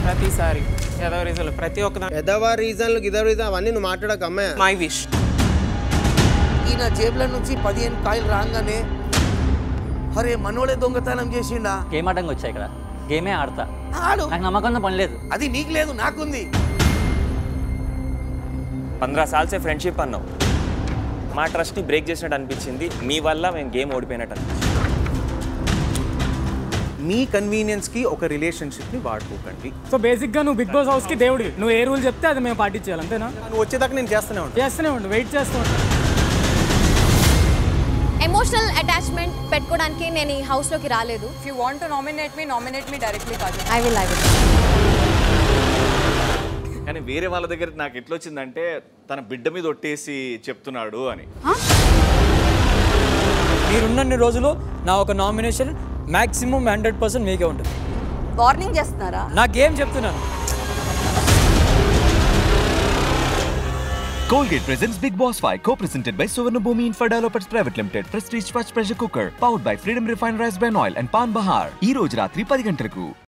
ప్రతిసారి ఏదో రీజన్ ప్రతి ఒక్క ఎదవా రీజన్లు గిదవ రీజన్ అవన్నీ నువ్వు మాట్లాడక అమ్మాయి మై విష్ ఈయన జేబుల నుంచి పదిహేను కాయలు రాగానే అరే మనోడే దొంగతనం చేసిండా గేమ్ ఆడడానికి వచ్చా ఇక్కడ గేమే ఆడతా ఆడు నాకు నమ్మకంతో పని లేదు అది నీకు లేదు నాకుంది పంద్రా సాల్ సే ఫ్రెండ్షిప్ అన్నావు మా ట్రస్ట్ని బ్రేక్ చేసినట్టు అనిపించింది మీ వల్ల మేము గేమ్ ఓడిపోయినట్టు అనిపించింది మీ కన్వీనియన్స్ కి ఒక రిలేషన్షిప్ ని వాడుకోకండి సో బేసిక్ గా నువ్వు బిగ్ బాస్ హౌస్ కి దేవుడి నువ్వు ఏ రూల్ చెప్తే అది మేము పాటించాలి అంతేనా నువ్వు వచ్చేదాకా నేను చేస్తూనే ఉంటాను చేస్తూనే ఉండు వెయిట్ చేస్తూ ఉంటాను ఎమోషనల్ అటాచ్మెంట్ పెట్టుకోవడానికి నేను ఈ హౌస్ లోకి రాలేదు If you want to nominate me, nominate me directly, Kajal. I will I will కానీ వేరే వాళ్ళ దగ్గర నాకు ఎట్లొచ్చిందంటే తన బిడ్డ మీద ఒట్టేసి చెప్తున్నాడు అని మీరున్నన్ని రోజులు నా ఒక నామినేషన్ మాక్సిమం హండ్రెడ్ పర్సెంట్ మీకే ఉంటుంది వార్నింగ్ చేస్తున్నారా నా గేమ్ చెప్తున్నాను Colgate presents Big Boss Fight, co-presented by Suvarna Bhumi Infra Developers Private Limited, Prestige Fast Pressure Cooker, powered by Freedom Refined Rice Bran Oil and Pan Bahar. ఈ రోజు రాత్రి పది గంటలకు